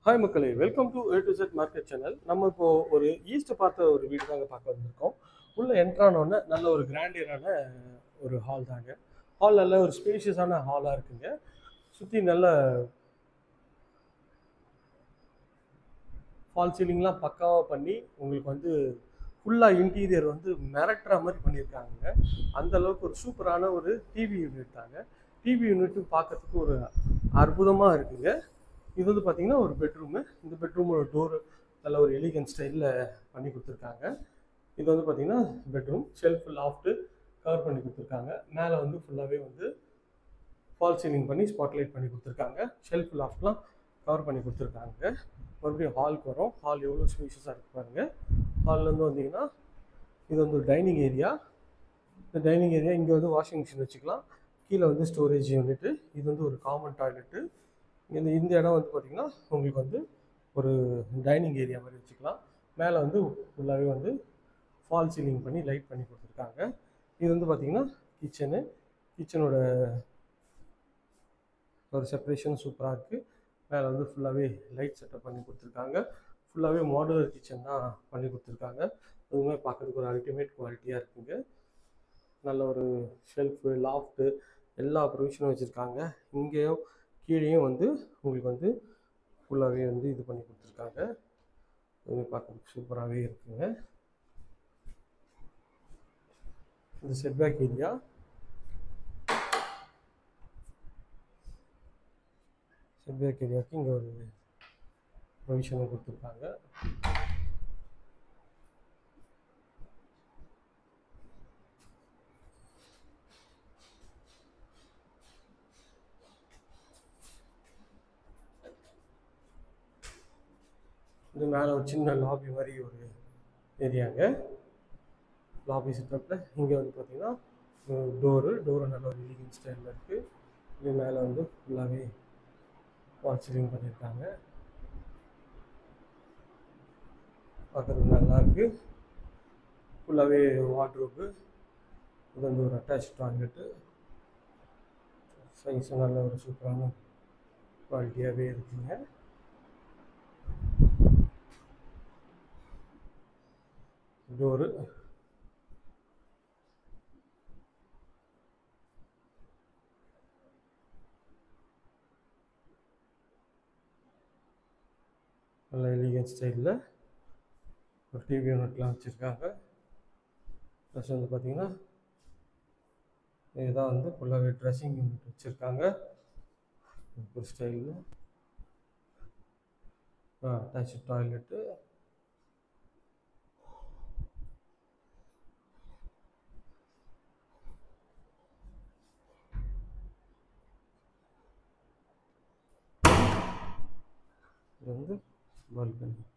hi மக்களே welcome to A to Z market channel நம்ம இப்போ ஒரு ஈஸ்ட் பார்த்த ஒரு வீடு தாங்க பார்க்க வந்திருக்கோம் உள்ள என்ட்ரானோடனே நல்ல ஒரு கிராண்டியரான ஒரு ஹால் தாங்க ஹால் நல்ல ஒரு ஸ்பேஷியஸான ஹாலாக இருக்குங்க சுற்றி நல்ல ஃபால் சீலிங்லாம் பக்காவாக பண்ணி உங்களுக்கு வந்து ஃபுல்லாக இன்டீரியர் வந்து மிரட்டுற மாதிரி பண்ணியிருக்காங்க அந்த அளவுக்கு ஒரு சூப்பரான ஒரு டிவி யூனிட் தாங்க டிவி யூனிட் பார்க்கறதுக்கு ஒரு அற்புதமாக இருக்குங்க இது வந்து பார்த்தீங்கன்னா ஒரு பெட்ரூமு இந்த பெட்ரூமோட டோர் நல்ல ஒரு எலிகன் ஸ்டைலில் பண்ணி கொடுத்துருக்காங்க இது வந்து பார்த்தீங்கன்னா பெட்ரூம் ஷெல்ஃப் லாஃப்ட்டு கவர் பண்ணி கொடுத்துருக்காங்க மேலே வந்து ஃபுல்லாகவே வந்து ஃபால் சீலிங் பண்ணி ஸ்பாட்லைட் பண்ணி கொடுத்துருக்காங்க ஷெல்ஃப் லாஃப்ட்லாம் கவர் பண்ணி கொடுத்துருக்காங்க மறுபடியும் ஹாலுக்கு வரோம் ஹால் எவ்வளோ ஸ்பேஷஸாக இருக்கு பாருங்க ஹால்லேருந்து வந்தீங்கன்னா இது வந்து ஒரு டைனிங் ஏரியா இந்த டைனிங் ஏரியா இங்கே வந்து வாஷிங் மிஷின் வச்சுக்கலாம் கீழே வந்து ஸ்டோரேஜ் யூனிட்டு இது வந்து ஒரு காமன் டாய்லெட்டு இந்த இந்த இடம் வந்து பார்த்திங்கன்னா உங்களுக்கு வந்து ஒரு டைனிங் ஏரியா மாதிரி வச்சுக்கலாம் மேலே வந்து ஃபுல்லாகவே வந்து ஃபால் சீலிங் பண்ணி லைட் பண்ணி கொடுத்துருக்காங்க இது வந்து பார்த்திங்கன்னா கிச்சனு கிச்சனோட ஒரு செப்பரேஷன் சூப்பராக இருக்குது மேலே வந்து ஃபுல்லாகவே லைட் செட்டப் பண்ணி கொடுத்துருக்காங்க ஃபுல்லாகவே மாடுலர் கிச்சன் தான் பண்ணி கொடுத்துருக்காங்க அதுவுமே பார்க்கறதுக்கு ஒரு அல்டிமேட் குவாலிட்டியாக இருக்குங்க நல்ல ஒரு ஷெல்ஃபு லாஃப்ட்டு எல்லா ப்ரொவிஷனும் வச்சுருக்காங்க இங்கேயும் கீழேயும் வந்து உங்களுக்கு வந்து ஃபுல்லாகவே வந்து இது பண்ணி கொடுத்துருக்காங்க அதுவுமே பார்க்கறதுக்கு சூப்பராகவே இருக்குங்க இந்த செட்பேக் ஏரியா செட்பேக் ஏரியாவுக்கு இங்கே ஒரு ப்ரொவிஷனும் கொடுத்துருக்காங்க இது மேலே ஒரு சின்ன லாபி மாதிரி ஒரு ஏரியாங்க லாபி செட்டப்பில் இங்கே வந்து பார்த்தீங்கன்னா டோரு டோரு நல்ல ஒரு லீகிங் ஸ்டைலில் இருக்குது இது மேலே வந்து ஃபுல்லாகவே வால் சீலிங் பண்ணியிருக்காங்க பார்க்கறதுக்கு நல்லா இருக்குது ஃபுல்லாகவே வாட்ரூப்பு இது வந்து ஒரு அட்டாச் டாய்லெட்டு சைஸும் நல்ல ஒரு சூப்பரான குவாலிட்டியாகவே இருக்குங்க டோரு நல்ல எலிகன் ஸ்டைலில் ஒரு டிவி யூனிட்லாம் வச்சுருக்காங்க ப்ளஸ் வந்து பார்த்திங்கன்னா இதுதான் வந்து ஃபுல்லாகவே ட்ரெஸ்ஸிங் யூனிட் வச்சுருக்காங்க ஒரு ஸ்டைலில் அட்டாச் டாய்லெட்டு இது வந்து பால்கனி